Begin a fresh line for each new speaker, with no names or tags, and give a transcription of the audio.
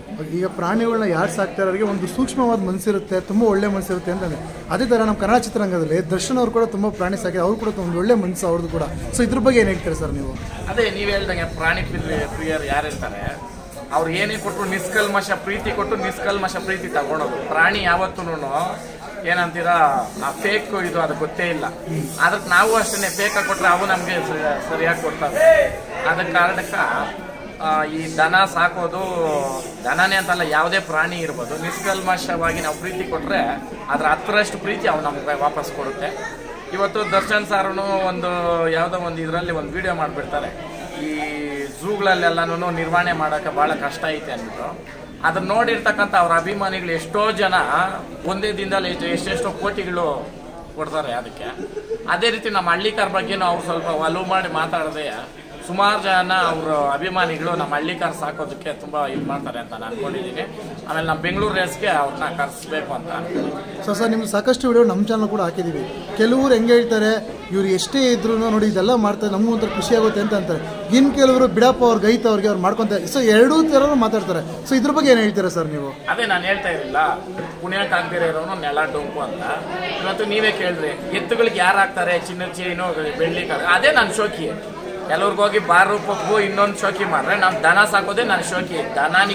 ಈಗ ಪ್ರಾಣಿಗಳನ್ನ ಯಾರು ಸಾಕ್ತಾರೋರಿಗೆ ಒಂದು ಸೂಕ್ಷ್ಮವಾದ ಮನಸ್ಸಿರುತ್ತೆ ತುಂಬ ಒಳ್ಳೆ ಮನಸ್ಸಿರುತ್ತೆ ಅಂತಂದ್ರೆ ಅದೇ ಥರ ನಮ್ಮ ಕನ್ನಡ ಚಿತ್ರರಂಗದಲ್ಲಿ ದರ್ಶನ್ ಅವರು ಕೂಡ ತುಂಬ ಪ್ರಾಣಿ ಸಾಕಿ ಅವ್ರು ಕೂಡ ಒಂದು ಒಳ್ಳೆ ಮನಸ್ಸು ಅವ್ರದ್ದು ಕೂಡ ಸೊ ಇದ್ರ ಬಗ್ಗೆ ಏನು ಹೇಳ್ತೀರಾ ಸರ್ ನೀವು
ಅದೇ ನೀವು ಹೇಳ್ದಂಗೆ ಪ್ರಾಣಿ ಪ್ರಿಯ ಪ್ರಿಯರು ಯಾರಿರ್ತಾರೆ ಅವ್ರು ಏನೇ ಕೊಟ್ಟರು ನಿಷ್ಕಲ್ಮಶ ಪ್ರೀತಿ ಕೊಟ್ಟು ನಿಷ್ಕಲ್ಮಶ ಪ್ರೀತಿ ತಗೊಳೋದು ಪ್ರಾಣಿ ಯಾವತ್ತೂ ಏನಂತೀರಾ ಆ ಫೇಕ್ ಇದು ಅದು ಗೊತ್ತೇ ಇಲ್ಲ ಅದಕ್ಕೆ ನಾವು ಅಷ್ಟೇ ಫೇಕ್ ಕೊಟ್ರೆ ಅವು ನಮಗೆ ಸರಿಯಾಗಿ ಕೊಡ್ತವೆ ಅದ ಕಾರಣಕ್ಕೆ ಆ, ಈ ದನ ಸಾಕೋದು ದನನೇ ಅಂತಲ್ಲ ಯಾವುದೇ ಪ್ರಾಣಿ ಇರ್ಬೋದು ನಿಷ್ಕಲ್ಮಶವಾಗಿ ನಾವು ಪ್ರೀತಿ ಕೊಟ್ರೆ ಅದ್ರ ಹತ್ತರಷ್ಟು ಪ್ರೀತಿ ಅವು ನಮ್ಗೆ ವಾಪಸ್ ಕೊಡುತ್ತೆ ಇವತ್ತು ದರ್ಶನ್ ಸಾರನು ಒಂದು ಯಾವುದೋ ಒಂದು ಇದರಲ್ಲಿ ಒಂದು ವಿಡಿಯೋ ಮಾಡಿಬಿಡ್ತಾರೆ ಈ ಝೂಗಳಲ್ಲೆಲ್ಲನೂ ನಿರ್ವಹಣೆ ಮಾಡೋಕೆ ಭಾಳ ಕಷ್ಟ ಐತೆ ಅಂದ್ಬಿಟ್ಟು ಅದನ್ನ ನೋಡಿರ್ತಕ್ಕಂಥ ಅವ್ರ ಅಭಿಮಾನಿಗಳು ಎಷ್ಟೋ ಜನ ಒಂದೇ ದಿನದಲ್ಲಿ ಎಷ್ಟು ಎಷ್ಟೆಷ್ಟೋ ಕೋಟಿಗಳು ಕೊಡ್ತಾರೆ ಅದಕ್ಕೆ ಅದೇ ರೀತಿ ನಮ್ಮ ಹಳ್ಳಿಕಾರ್ ಬಗ್ಗೆನೂ ಅವ್ರು ಸ್ವಲ್ಪ ಒಲವು ಮಾಡಿ ಮಾತಾಡದೆ ಸುಮಾರು ಜನ ಅವರು ಅಭಿಮಾನಿಗಳು ನಮ್ಮ ಹಳ್ಳಿಕಾರ್ ಸಾಕೋದಕ್ಕೆ ತುಂಬ ಇದು ಮಾಡ್ತಾರೆ ಅಂತ ನಾನು ಅನ್ಕೊಂಡಿದ್ದೀನಿ ಆಮೇಲೆ ನಮ್ಮ ಬೆಂಗಳೂರು ರೇಸ್ಗೆ ಅವ್ರನ್ನ ಕರೆಸ್ಬೇಕು ಅಂತ ಅನ್ಕೊಂಡಿದ್ದೀನಿ
ಸೊ ಸರ್ ನಿಮ್ಗೆ ಸಾಕಷ್ಟು ವಿಡಿಯೋ ನಮ್ಮ ಚಾನಲ್ ಕೂಡ ಹಾಕಿದ್ದೀವಿ ಕೆಲವರು ಹೆಂಗೆ ಹೇಳ್ತಾರೆ ಇವ್ರು ಎಷ್ಟೇ ಇದ್ರು ನೋಡಿ ಇದೆಲ್ಲ ಮಾಡ್ತಾರೆ ನಮಗೂ ಒಂಥರ ಖುಷಿ ಆಗುತ್ತೆ ಅಂತ ಅಂತಾರೆ ಇನ್ನು ಕೆಲವರು ಬಿಡಪ್ಪ ಅವ್ರಿಗೆ ಗೈತ ಅವ್ರಿಗೆ ಅವ್ರು ಮಾಡ್ಕೊಂತಾರೆ ಸೊ ಎರಡೂ ಥರ ಮಾತಾಡ್ತಾರೆ ಸೊ ಇದ್ರ ಬಗ್ಗೆ ಏನು ಹೇಳ್ತೀರಾ ಸರ್ ನೀವು
ಅದೇ ನಾನು ಹೇಳ್ತಾ ಇರಲಿಲ್ಲ ಪುಣ್ಯಕ್ಕೆ ಆಗ್ದಿರ ಇರೋನು ನೆಲ ಡೊಂಕು ಅಂತ ಇವತ್ತು ನೀವೇ ಕೇಳ್ರಿ ಎತ್ತುಗಳಿಗೆ ಯಾರು ಹಾಕ್ತಾರೆ ಚಿನ್ನದ ಚೈನು ಬೆಳ್ಳಿ ಕಾರು ಅದೇ ನನ್ನ ಶೋಕಿ ಕೆಲವ್ರಿಗೆ ಹೋಗಿ ಬಾರು ಪಪ್ಪು ಇನ್ನೊಂದು ಶೋಕಿ ಮಾಡ್ರೆ ನಮ್ಮ ದನ ಸಾಕೋದೇ ನನ್ನ ಶೋಕಿ ದನ